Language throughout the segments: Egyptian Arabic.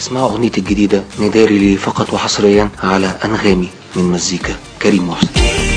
اسمعوا اغنيتي الجديدة نداري لي فقط وحصريا على انغامي من مزيكا كريم محسن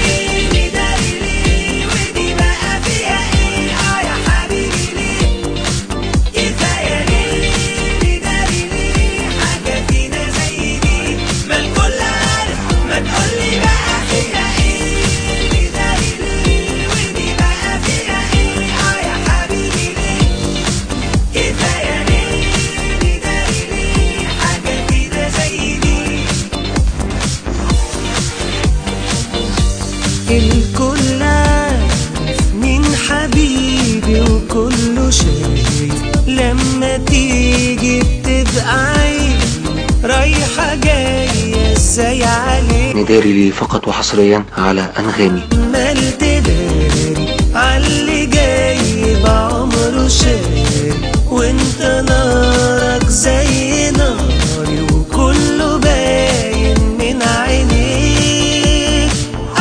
الكل عارف مين حبيبي وكله شايف لما تيجي بتبقى عيب رايحة جاية ازاي عليك نداري لي فقط وحصريا على انغامي عمال تداري عاللي جاي بعمره شاري وانت نارك زي ناري وكله باين من عينيك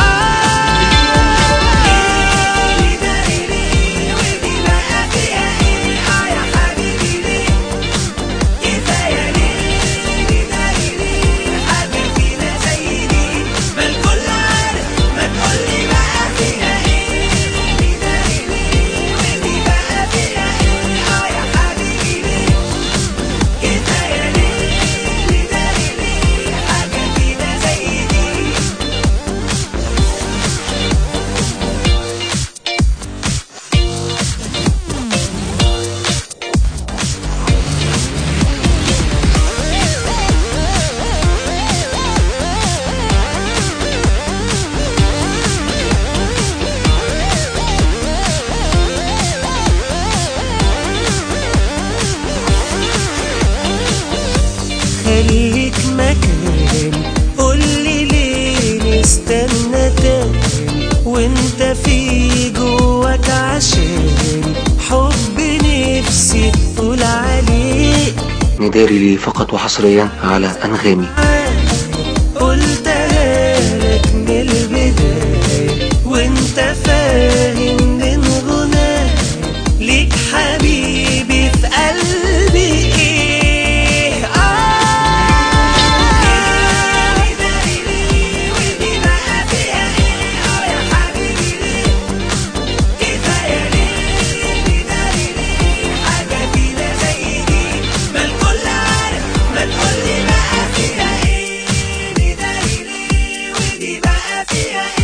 خليك مكان قولي ليه نستنى تاني وانت في جواك عشان حب نفسي تقول عليه نداري لي فقط وحصريا على انغامي قلتها لك من البداية وانت فاهم من غناك ليك حبيبي في قلبي ايه Yeah.